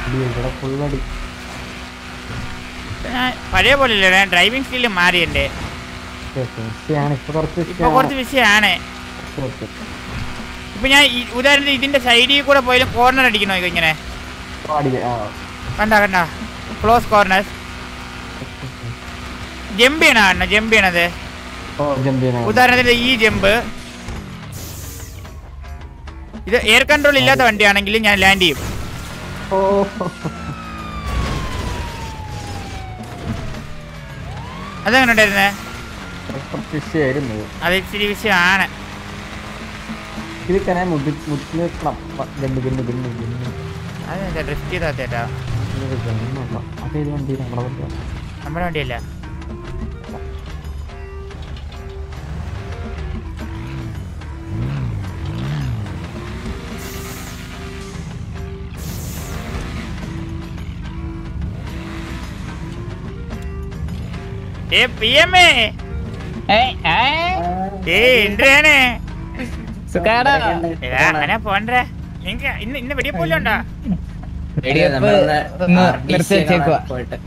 അടി ഇവിടെ ഫുൾ അടി ഞാൻ പഴയ പോലെ ഇല്ല ഞാൻ ഡ്രൈവിംഗ് സ്കില്ല് മാറി എൻ്റെ വിഷയാണ് ഇപ്പൊ കുറച്ച് ഇപ്പൊ കുറച്ച് വിഷയമാണ് ഇപ്പൊ ഞാൻ ഈ- ഉദാഹരണത്തിന് ഇതിന്റെ സൈഡിൽ കൂടെ പോയാലും കോർണർ അടിക്കണോ ഇത് ഇങ്ങനെ അടി ആ കണ്ട കണ്ട ക്ലോസ് കോർണർ ജമ്പ് ചെയ്യണ കണ്ട ജമ്പ് ചെയ്യണത് ഓ ജമ്പ് ചെയ്യാൻ ഉദാഹരണത്തിന് ഈ ജമ്പ് ഇത് എയർ കൺട്രോൾ ഇല്ലാത്ത വണ്ടിയാണെങ്കിൽ ഞാൻ ലാൻഡ് ചെയ്യും ഓ അതെങ്ങനെ ഉണ്ടായിരുന്നേ കുറച്ച് വിഷയായിരുന്നു അത് ഇച്ചിരി വിഷയമാണ് ഇത് കനാ മുടി മുട്ടിന് ഗണ്ട് ഗണ്ട് ഗണ്ട് ഗണ്ട് അതെന്താ ഡ്രിഫ്റ്റ് ചെയ്താ ചേട്ടാ ഇത് ഗണ്ണുണ്ടോ അതേത് വണ്ടി നമ്മളെ വണ്ടിയാണ് നമ്മുടെ വണ്ടിയല്ല ഏ പി എം എ ഏ എന്താണ് സുഖാടാ എടാ അങ്ങനെ പോണ്ടേ നിങ്ങക്ക് ഇന്ന് ഇന്ന് വെടിയെ പോലെ ഉണ്ടോ വെടിവെപ്പ് ഒന്ന് നിർത്തി വെച്ചേക്കുവാ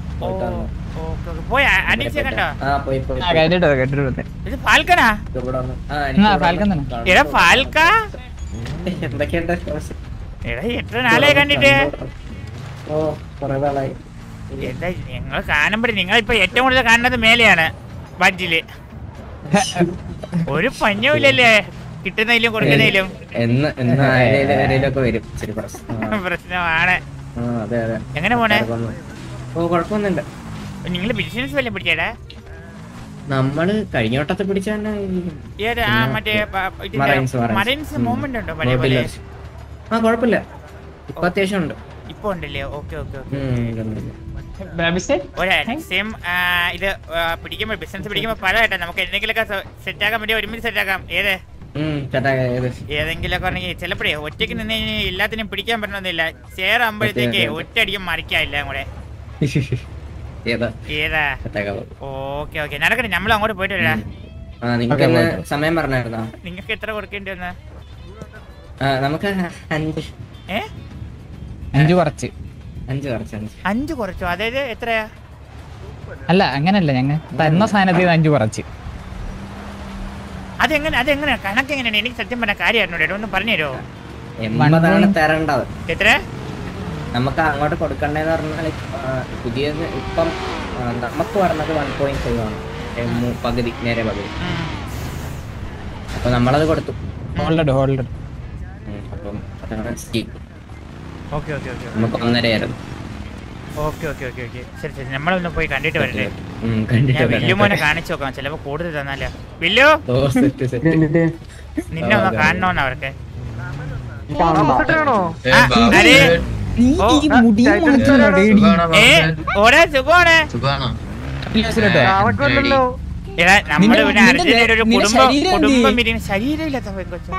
പോയി അടിച്ചേ കണ്ടോ ആ കേട്ടിട്ടോ കേട്ടിട്ടോ ഇത് ഫാൽക്കണാ ആ ഫാൽക്കൻ തന്നെ എടാ ഫാൽക്ക എന്തൊക്കെയുണ്ട് എടാ എത്ര നാളെ കണ്ടിട്ട് ഓ കൊറേ നാളായി എന്താ നിങ്ങൾ കാണുമ്പോഴേ നിങ്ങൾ ഇപ്പൊ ഏറ്റവും കൂടുതൽ കാണുന്നത് മേലെയാണ് ബഡ്ജില് ഒരു പഞ്ഞവുമില്ലല്ലേ കിട്ടുന്നതിലും കൊടുക്കുന്നതിലും എന്ന് എന്ന് ആയാലും ആരെയിലൊക്കെ വരും ഇച്ചിരി പ്രശ്നം പ്രശ്നമാണ് ആ അതെ അതെ എങ്ങനെ പോണേ ഓ കുഴപ്പമൊന്നുമില്ല നിങ്ങൾ ബിസിനസ് വല്ല പിടിച്ചേടാ നമ്മള് കഴിഞ്ഞ വട്ടത്തെ പിടിച്ച തന്നെ ഏത് ആ മറ്റേ Marines, Marines. മറൈൻസ് ഉം. മൂവ്മെന്റ് ഉണ്ടോ പഴയ പോലെ ആ കുഴപ്പമില്ല ഇപ്പൊ അത്യാവശ്യം ഉണ്ട് ഇപ്പൊ ഉണ്ടല്ലേ ഓക്കെ ഓക്കെ ഓക്കെ ഉം, ഉണ്ട്, ഉണ്ട്, ഉണ്ട്. ഒരു സെയിം ഇത് ആ, പിടിക്കുമ്പോ ബിസിനസ് പിടിക്കുമ്പോ പലതായിട്ടാ നമുക്ക് എന്തെങ്കിലുമൊക്കെ സെറ്റ് ആക്കാൻ വേണ്ടി ഒരുമിച്ച് സെറ്റ് ആക്കാം ഏത് ഉം, ചേട്ടാ ഏത് ഏതെങ്കിലുമൊക്കെ ഉണ്ടെങ്കിൽ ചിലപ്പോഴേ ഒറ്റയ്ക്ക് നിന്ന് കഴിഞ്ഞാൽ എല്ലാത്തിനും പിടിക്കാൻ പറ്റണമെന്നില്ല ഷെയർ ആകുമ്പോഴത്തേക്ക് അതെ, അതെ. ഒറ്റയടിക്കും മറിക്കാം എല്ലാം കൂടെ ഏതാ ഏതാ ചേട്ടാ ഓക്കെ ഓക്കെ നടക്കട്ടെ നമ്മൾ അങ്ങോട്ട് പോയിട്ട് വരാം ആ നിങ്ങൾക്ക് ഇന്ന് സമയം പറഞ്ഞായിരുന്നോ നിങ്ങൾക്ക് എത്ര കൊടുക്കേണ്ടി വന്ന ആ, നമുക്ക് അഞ്ച് ഏ അഞ്ചു കുറച്ച് അഞ്ച് കുറച്ച് അഞ്ച് അഞ്ച് കുറച്ചോ അതായത് എത്രയാ അല്ല അങ്ങനല്ല ഞങ്ങൾ തന്ന സാധനത്തിൽ നിന്ന് അഞ്ചു കുറച്ച് അതെങ്ങനെ അതെങ്ങനെയാ കണക്ക് എങ്ങനെയാണ് എനിക്ക് സത്യം പറഞ്ഞ കാര്യമായിരുന്നു ഒന്ന് പറഞ്ഞു തരുമോ എൺപതാണ് തരേണ്ടത് എത്ര നമുക്ക് അങ്ങോട്ട് കൊടുക്കണ്ടേന്ന് പറഞ്ഞാൽ ആ, പുതിയത് ഇപ്പം ആ, നമുക്ക് പറഞ്ഞത് വൺ പോയിന്റ് ഫൈവ് ആണ് ഏ, മൂ- പകുതി നേരെ പകുതി ഉം. അപ്പൊ നമ്മളത് കൊടുത്തു ഹോൾഡ് ഹോൾഡ് ഉം, അപ്പം അതാണ് scheme. ഓക്കെ ഓക്കെ ഓക്കെ നമുക്ക് ഒന്നരയായിരുന്നു ഓക്കെ ഓക്കെ ഓക്കെ ഓക്കെ ശരി ശരി നമ്മളൊന്ന് പോയി കണ്ടിട്ട് വരട്ടെ ഉം, കണ്ടിട്ട് ഞാൻ വരാം. വില്ലുമോനെ കാണിച്ചു നോക്കാം ചിലപ്പോ കൂടുതൽ തന്നാലോ വില്ലു ഓ, set, set. എന്നിട്ട് നിന്നെ ഒന്ന് കാണണോന്ന് അവർക്ക് കാണണ്ട ആ, അരെ, ഓ, ഏ ഓരേ സുഖമാണ് എടാ നമ്മള് നിന്റെ- പിന്നെ നിന്റെ അർജന്റീന ഒരു നിന്റെ കുടുംബം ശരീരം എന്ത്? കുടുംബം ഇരിക്കുന്ന ശരീരമില്ലാത്ത പെങ്കൊച്ചോ.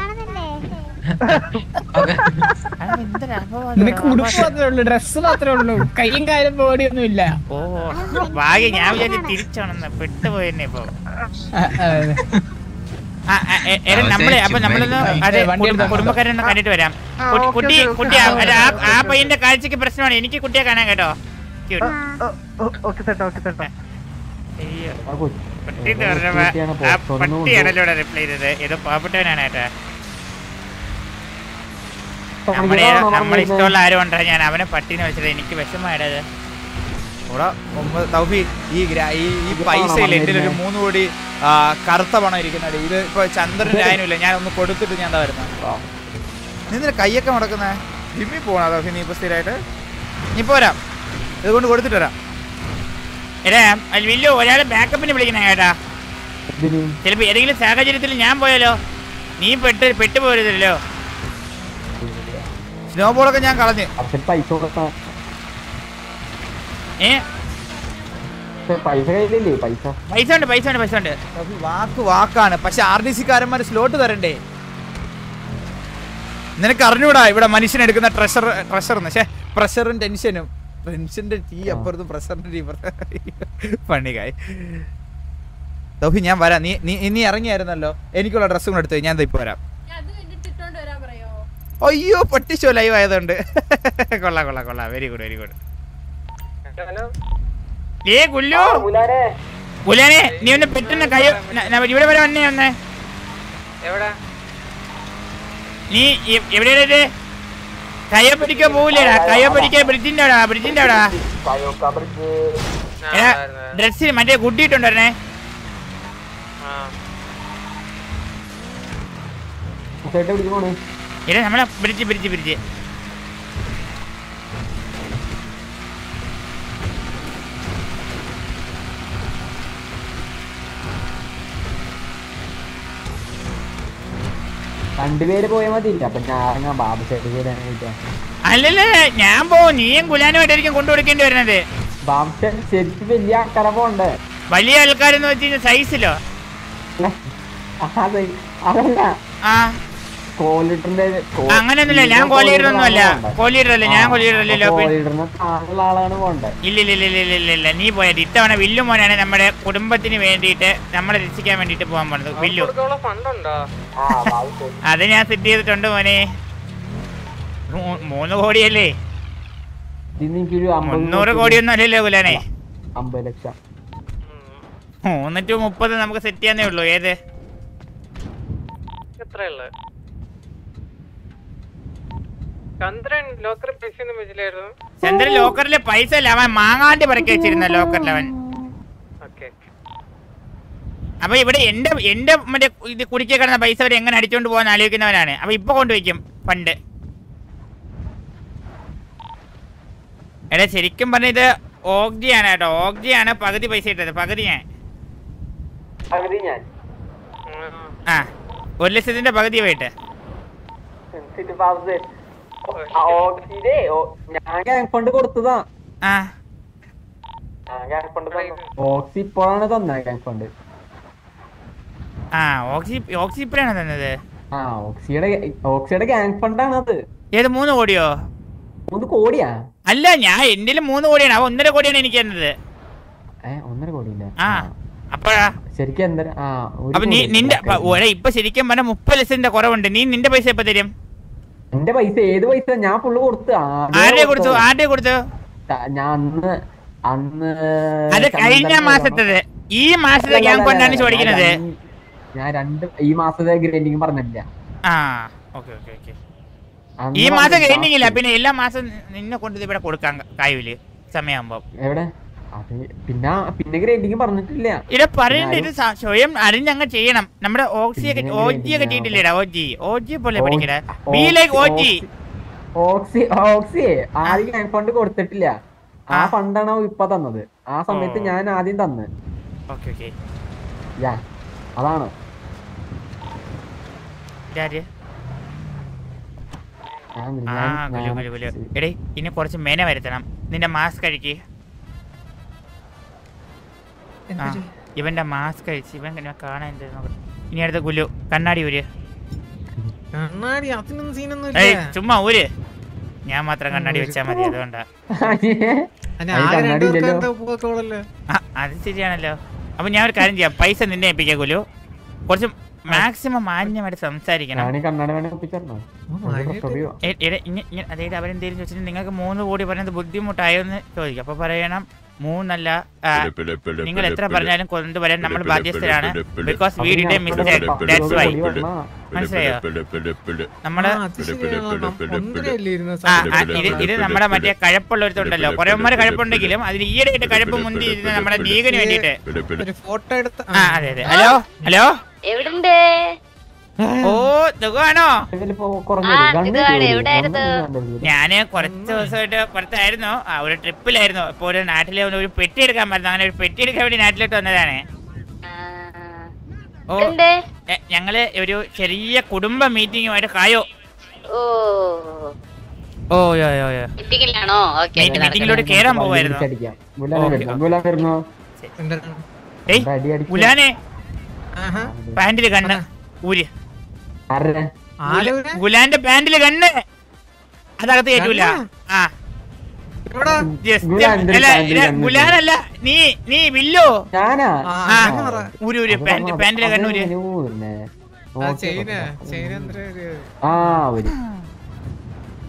അതെന്തൊരു അപവാദം, നിനക്ക് ഉടുപ്പ് അപവാദം. മാത്രമേ ഉള്ളൂ ഡ്രസ് മാത്രമേ ഉള്ളൂ കയ്യും കാലും ബോഡിയൊന്നും ഇല്ല ഓ ഭാഗ്യം ഞാൻ വിചാരിച്ചു തിരിച്ചാണെന്ന് പെട്ടുപോയെന്നെ ഇപ്പൊ ആ, ആ, അതെ. ആ, ആ, എ- എടാ, നമ്മളെ അപ്പൊ നമ്മളൊന്ന് അതെ വണ്ടി കുടുംബ- എടുക്കാം. കുടുംബക്കാരൊന്ന് കണ്ടിട്ട് വരാം കുട്ടി കുട്ടി കുട്ടി ആ- അല്ല, ആ- ആ പയ്യന്റെ കാഴ്ചക്ക് പ്രശ്നമാണ് എനിക്ക് കുട്ടിയെ കാണാൻ കേട്ടോ Cute. അയ്യോ ആ കൊച്ച് പട്ടി എന്ന് പറഞ്ഞപ്പോ കുട്ടിയാണ് ആ പോസ്റ്റ് ഒന്നും പട്ടിയാണല്ലോ ഇവിടെ റിപ്ലൈ ചെയ്തത് ഏതോ പാവപ്പെട്ടവനാണ് കേട്ടാ നമ്മളെ നമ്മൾ ഇഷ്ടമുള്ള ആരും ഉണ്ടാ ഞാൻ അവനെ പട്ടിനെ വെച്ചത് എനിക്ക് വിഷമായിടത് ഇവിടെ ഒമ്പത് തൗഫി ഈ ഗ്രാ- ഈ ഈ പൈസ ഇല്ല എൻ്റെ ഒരു മൂന്ന് കോടി ആ, കറുത്ത പണം ഇരിക്കുന്നത് ഇത് ഇപ്പൊ ചന്ദ്രൻ രായനുമില്ല ഞാൻ ഒന്ന് കൊടുത്തിട്ട് ഞാൻ എന്താ വരുന്നത് നിന്നിട്ട് കൈയൊക്കെ മുടക്കുന്നേ ജിമ്മിൽ പോകണോ തൗഫി നീ ഇപ്പൊ സ്ഥിരമായിട്ട് നീ പോരാം ഇതുകൊണ്ട് കൊടുത്തിട്ട് വരാം എടാ അത് വലിയ ഒരാളെ ബാക്കപ്പിന് വിളിക്കണ കേട്ടാ ഇതിന് ചിലപ്പോ ഏതെങ്കിലും സാഹചര്യത്തിൽ ഞാൻ പോയാലോ നീ പെട്ട് പെട്ടുപോരുതല്ലോ സ്നോ ബോളൊക്കെ ഞാൻ കളഞ്ഞ് അച്ഛൻ പൈസ കൊടുത്താ ഏ പക്ഷെ പൈസ കയ്യിലില്ലേ പൈസ പൈസ ഉണ്ട് പൈസ ഉണ്ട് പൈസ ഉണ്ട് തൗഫി, വാക്ക് വാക്കാണ് പക്ഷെ ആർ ഡി സി കാരന്മാർ സ്ലോട്ട് തരണ്ടേ നിനക്ക് അറിഞ്ഞൂടാ ഇവിടെ മനുഷ്യനെടുക്കുന്ന ട്രഷർ ട്രഷർ പക്ഷേ പ്രഷറും ടെൻഷനും ടെൻഷന്റെ ടീ അപ്പുറത്തും പ്രഷറിന്റെ ടീ പണികായി തൗഫി ഞാൻ വരാം നീ നീ നീ ഇറങ്ങിയായിരുന്നല്ലോ എനിക്കുള്ള ഡ്രസ്സും കൂടെ എടുത്തു ഞാൻ ദാ ഇപ്പൊ വരാം അയ്യോ പൊട്ടിച്ചോ ലൈവ് ആയതുകൊണ്ട് കൊള്ളാം കൊള്ളാം കൊള്ളാം വെരി ഗുഡ് വെരി ഗുഡ് ഏ ഗുല്ലു ഗുലാനെ നീ ഒന്ന് പെട്ടെന്ന് കൈ ന- ന- ഇവിടെ വരെ വന്നേ ഒന്ന് എവിടെ നീ എ- എവിടെയാണ് കയ്യ പിടിക്കാൻ പോവില്ലേടാ കയ്യ പിടിക്കാൻ ബ്രിഡ്ജിന്റെ അവിടെ ബ്രിഡ്ജിന്റെ അവിടെ ആ, എടാ ആയിരുന്നു. ഡ്രസ്സിൽ മറ്റേ കുട്ടിയിട്ടുണ്ടേ ആ. ചേട്ടാ പിടിക്ക് പോണ് ഇല്ല നമ്മളെ ബ്രിഡ്ജ് ബ്രിഡ്ജ് ബ്രിഡ്ജ് രണ്ടുപേര് പോയാൽ മതിയില്ല അപ്പൊ ഞാൻ ബാബു ചേട്ടൻ കൂടെ അല്ലല്ലേ ഞാൻ പോവും നീയും ഗുലാനുമായിട്ടായിരിക്കും കൊണ്ടുകൊടുക്കേണ്ടി വരുന്നത് ബാബു ചേട്ടൻ ശരിക്കും വലിയ ആൾക്കാരെ പോണ്ടേ വലിയ ആൾക്കാരെന്ന് വെച്ച് കഴിഞ്ഞാൽ സൈസിലോ അതെ അതല്ല ആ കോലിഡറിന്റെ അങ്ങനെയൊന്നുമില്ല ഞാൻ കോലീഡറൊന്നും അല്ല കോലീഡറല്ലേ ഞാൻ കോലീഡറല്ലല്ലോ പിന്നെ കോലിഡറിന് താഴെയുള്ള ആളാണ് പോണ്ടേ ഇല്ല ഇല്ല ഇല്ല ഇല്ല ഇല്ല ഇല്ല നീ പോയത് ഇത്തവണ വില്ലു മോനാണ് നമ്മുടെ കുടുംബത്തിന് വേണ്ടിയിട്ട് നമ്മളെ രക്ഷിക്കാൻ വേണ്ടിയിട്ട് പോകാൻ പോണത് വില്ലു കൊടുക്കാനുള്ള ഫണ്ട് ഉണ്ടോ ആ ബാബു ചേട്ടൻ അത് ഞാൻ സെറ്റ് ചെയ്തിട്ടുണ്ട് മോനെ മൂ- മൂന്ന് കോടിയല്ലേ ഇതിന് എനിക്കൊരു അമ്പത് മുന്നൂറ് കോടിയൊന്നും അല്ലല്ലോ ഗുലാനെ അമ്പത് ലക്ഷം മൂന്ന് ടു മുപ്പത് നമുക്ക് സെറ്റ് ചെയ്യാന്നേ ഉള്ളൂ ഏത് എത്രയുള്ള ചന്ദ്രൻ ലോക്കർ പൈസ ഒന്നും വെച്ചില്ലായിരുന്നു ചന്ദ്രൻ ലോക്കറിലെ പൈസ അല്ല അവൻ മാങ്ങാണ്ടി പറക്കി വെച്ചിരുന്ന ലോക്കറിൽ അവൻ ഓക്കെ അപ്പൊ ഇവിടെ എന്റെ എന്റെ മറ്റേ ഇത് കുടിക്കെ കിടന്ന പൈസ അവർ എങ്ങനെ അടിച്ചോണ്ട് പോകാൻ ആലോചിക്കുന്നവനാണ് അപ്പൊ ഇപ്പൊ കൊണ്ടുവയ്ക്കും ഫണ്ട് എടാ ശരിക്കും പറഞ്ഞ ഇത് ഓഗ്ജി ആണ് കേട്ടോ ഓഗ്ജി ആണ് പകുതി പൈസ ഇട്ടത് പകുതി ഞാൻ പകുതി ഞാൻ ആ ഒരു ലക്ഷത്തിന്റെ പകുതി പോയിട്ട് സിറ്റി ബാബു ചേട്ടൻ. ആ, ഓക്സിജേ, ഓ- ഞാൻ ഗ്യാങ് ഫണ്ട് കൊടുത്തതാ ആ ഞാൻ ഗ്യാങ് ഫണ്ട് തന്നു. ഓക്സി ഇപ്പോഴാണ് തന്നെ ഗ്യാങ് ഫണ്ട് ആ ഓക്സി ഓക്സി ഇപ്പഴാണ് തന്നത് ആ ഓക്സിയുടെ ഓക്സിയുടെ ഗ്യാങ് ഫണ്ടാണ് അത് ഏത് മൂന്ന് കോടിയോ മൂന്ന് കോടിയാ അല്ല ഞാൻ എന്റെ മൂന്ന് കോടിയാണ് അവ ഒന്നര കോടിയാണ് എനിക്ക് തന്നത് ഏ ഒന്നര കോടിയില്ല ആ അപ്പഴാ ശരിക്കും എന്താ ആ ഒരു അപ്പൊ നീ കോടി. നിന്റെ പ- ഒരേ ഇപ്പൊ ശരിക്കും പറഞ്ഞ മുപ്പത് ലക്ഷത്തിന്റെ കുറവുണ്ട് നീ നിന്റെ പൈസ എപ്പോ തരും എന്റെ പൈസ ഏത് പൈസ ഞാൻ ഫുള്ള് കൊടുത്തു ആദ്യമേ ആരുടെ കൊടുത്തു കൊടുത്തത്. ആരുടെ കൊടുത്തു ത- ഞാൻ അന്ന് അന്ന് അത് കഴിഞ്ഞ ചന്ദ്രൻ മാസത്തത് ഈ മാസത്തെ അല്ല, ഗ്യാങ് അല്ല, കൊണ്ടാണ് അല്ല, ചോദിക്കുന്നത് ഞാൻ രണ്ട്- ഞാൻ രണ്ട് ഈ മാസത്തെ ഗ്രൈൻഡിങ് പറഞ്ഞില്ല ആ ഓക്കെ ഓക്കെ ഓക്കെ അന്ന് ഈ മാസം പറഞ്ഞില്ല. കഴിഞ്ഞില്ല ഇല്ല പിന്നെ എല്ലാ മാസം നിന്നെ കൊണ്ട് ഇത് ഇവിടെ കൊടുക്കാൻ കായൂല് സമയമാകുമ്പോ എവിടെ അത് പിന്നെ പിന്നെ ഗ്രൈൻഡിങ് പറഞ്ഞിട്ടില്ല ഇവിടെ പറയേണ്ട ഇത് സ- സ്വയം അറിഞ്ഞങ്ങ് ചെയ്യണം നമ്മുടെ ഓക്സിയൊക്കെ പിന്നെ ഓജി ഒക്കെ എന്തിനാ? ചെയ്തിട്ടില്ലേടാ ഓജി ഓജി പോലെ ഓ- പഠിക്കട ഓ- ബി ലൈക്ക് ഓജി ഓക്സി ഓക്സി ആദ്യം ഗ്യാങ് ഫണ്ട് കൊടുത്തിട്ടില്ല ആ ആ. ഫണ്ടാണ് ഇപ്പൊ തന്നത് ആ സമയത്ത് ഓ. ഞാൻ ആദ്യം തന്ന് ഓക്കെ ഓക്കെ യാ അതാണ് ഇതാര് ഞാൻ- ആ ഞാൻ- ഗുലു ഞാൻ- ഗുലു ഗുലു എടേ ഇനി കുറച്ച് മെന വരുത്തണം നിന്റെ മാസ്ക് കഴിക്ക് ആ ഇവന്റെ മാസ്ക് കഴിച്ച് ഇവൻ ഇങ്ങനെ കാണാൻ എന്ത് നോക്കട്ടെ. ഇനി അടുത്ത ഗുലു കണ്ണാടി ഊര് കണ്ണാടി അതിനൊന്നും സീനൊന്നും ഏയ് ചുമ്മാ ഊര് ഞാൻ മാത്രം കണ്ണാടി വെച്ചാ മതി അതുകൊണ്ടാ അതിന് കണ്ണാടി ഇല്ലല്ലോ. ആ, അത് ശരിയാണല്ലോ അപ്പൊ ഞാൻ ഒരു കാര്യം ചെയ്യാം പൈസ നിന്നെ ഏൽപ്പിക്കാം ഗുലു കുറച്ച് മാക്സിമം മാന്യമായിട്ട് സംസാരിക്കണം ഞാൻ ഈ കണ്ണാടി വേണേ ഒപ്പിച്ചോ എ- എടെ, ഇങ്ങ- ഇങ്ങ- അതായത് അവരെന്തേലും ചോദിച്ചിട്ട് നിങ്ങൾക്ക് മൂന്ന് കോടി പറയുന്നത് ബുദ്ധിമുട്ടായോ എന്ന് ചോദിക്കും അപ്പൊ പറയണം മൂന്നല്ല ആ, നിങ്ങൾ എത്ര പറഞ്ഞാലും കൊണ്ടുവരാൻ നമ്മൾ ബാധ്യസ്ഥരാണ് because we did a mistake that's why മനസ്സിലായോ നമ്മള് ആ ആ, ഇത് ഇത് നമ്മുടെ മറ്റേ കഴപ്പുള്ളവരുത്തുണ്ടല്ലോ കുറേമാര് കഴപ്പുണ്ടെങ്കിലും അതിൽ ഈയിടെയായിട്ട് കഴപ്പ് മുന്തി ഇരുന്ന നമ്മുടെ ലീഗിന് വേണ്ടിയിട്ട് ഒരു ഫോട്ടോ എടുത്ത് ആ അതെ അതെ ഹലോ ഹലോ എവിടുണ്ട് ഓ സുഖമാണോ ആ, ഇതാണ്, എവിടായിരുന്നു? ഞാന് കുറച്ച് ദിവസമായിട്ട് പുറത്തായിരുന്നു ആ ഒരു ട്രിപ്പിലായിരുന്നു ഇപ്പൊ ഒരു നാട്ടിലെ ഒരു പെട്ടി എടുക്കാൻ പറഞ്ഞു അങ്ങനെ ഒരു പെട്ടി എടുക്കാൻ വേണ്ടി നാട്ടിലോട്ട് വന്നതാണ് ഓ എവിടുണ്ട് എ, ഞങ്ങള് ഒരു ചെറിയ കുടുംബ മീറ്റിംഗുമായിട്ട് കായോ ഓ ഓ യോ യോ യോ മീറ്റിംഗിലാണോ ഓക്കെ മീറ്റ് മീറ്റിംഗിലോട്ട് കേറാൻ പോവായിരുന്നു അടിക്കാം ഗുലാൻ ഓക്കേ, വരുന്നോ ഗുലാൻ വരുന്നോ ഏയ് അടി അടിക്കാം. ഗുലാനെ പാന്റില് കണ്ണ് ഊര് ആരുടെ ഗുല- ഗുലാന്റെ പാന്റില് കണ്ണ് അതകത്ത് കയറ്റൂല ആ just- ഗുലാൻ എന്തൊരു അല്ല, പാന്റില് ഇല്ല, കണ്ണ് ഗുലാനല്ല നീ നീ വില്ലോ ഞാനാ ആ ഊര് ഊര് അത് പാന്റ് പറഞ്ഞോ, പാന്റിലെ അത് കണ്ണൂര് ഇങ്ങനെ ഊരുന്നേ. Okay, okay. ആ ഒരു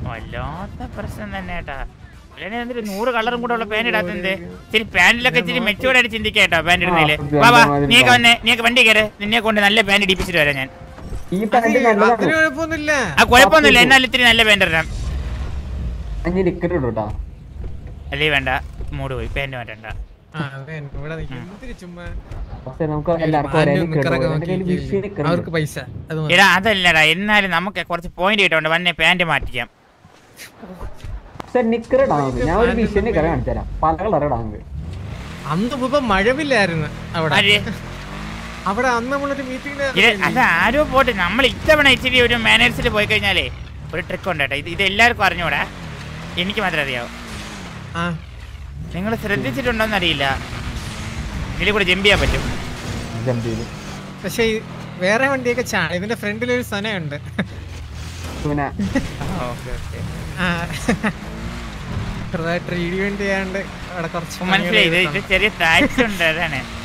വല്ലാത്ത പ്രശ്നം തന്നെ കേട്ടാ അല്ലെങ്കിൽ എന്തൊരു നൂറ് കളറും കൂടെ ഉള്ള പാന്റ് ഇടാത്തത് ഇച്ചിരി പാന്റിലൊക്കെ ഇച്ചിരി മെച്ചൂർഡ് ആയിട്ട് ചിന്തിക്കേട്ടോ പാന്റ് ഇടുന്നതില് ആ, വാ വാ മതി, നീയൊക്കെ മതി. വന്നേ നീയൊക്കെ വണ്ടി കയറ് നിന്നെ കൊണ്ട് നല്ല പാന്റ് ഇടിപ്പിച്ചിട്ട് വരാം ഞാൻ ഈ പാന്റ് അതിന് നല്ലതാണ് കുഴപ്പമൊന്നുമില്ല ആ കുഴപ്പമൊന്നുമില്ല എന്നാൽ ഇത്തിരി നല്ല പാന്റ് ഇടാം അഞ്ച് ലിക്കറ്റ് ഇടും കേട്ടോ അല്ലേ വേണ്ട മൂട് പോയി പാന്റ് വേണ്ട ആ, അതെ, ഇവിടെ നിൽക്കും. എന്തിന് ചുമ്മാ പക്ഷെ നമുക്ക് എല്ലാവർക്കും ഒരേ മാന്യവും നിക്കറ് നിക്കറൊക്കെ ഇടും. എൻ്റെ കയ്യിൽ നോക്കി വിഷു നിക്കറ് അവർക്ക് ഉണ്ട്. പൈസ അത് മതി. എടാ അതല്ലടാ എന്നാലും നമുക്ക് കുറച്ച് പോയിന്റ് കിട്ടുന്നുണ്ട് വന്നെ പാന്റ് മാറ്റിക്കാം പക്ഷെ നിക്കർ ഇടാൻ നമുക്ക്. ഞാൻ ഒരു വിഷു നിക്കറ് കാണിച്ചു തരാം പല കളർ ഇടാൻ നമുക്ക്. അന്ന് ഇപ്പൊ മഴവില്ലായിരുന്നു അവിടെ ആര്? അവിടെ അന്ന് നമ്മളൊരു മീറ്റിംഗ് ഇത് അത് ആരോ പോട്ടെ നമ്മൾ ഇത്തവണ ഇച്ചിരി ഒരു മാനേഴ്സിൽ പോയി കഴിഞ്ഞാലേ ഒരു ട്രിക്ക് ഉണ്ട് കേട്ടോ ഇത് ഇത് എല്ലാവർക്കും അറിഞ്ഞൂടാ എനിക്ക് മാത്രമേ അറിയാവൂ ആ നിങ്ങൾ ശ്രദ്ധിച്ചിട്ടുണ്ടോന്ന് അറിയില്ല ഇതിൽ കൂടെ ജമ്പ് ചെയ്യാൻ പറ്റും ജമ്പ് ചെയ്ത് പക്ഷെ ഈ വേറെ വണ്ടിയൊക്കെ ചാ ഇതിന്റെ ഫ്രണ്ടിൽ ഒരു സനയുണ്ട് പിന്നെ ഓക്കെ ഓക്കെ ആ ചെറുതായിട്ട് റീഡിയോ വണ്ടി ആയതുകൊണ്ട് അവിടെ കുറച്ച് മനസ്സിലായി ഇത് പണികള് ഇത് ചെറിയ താഴ്ച ഉണ്ട് അതാണ്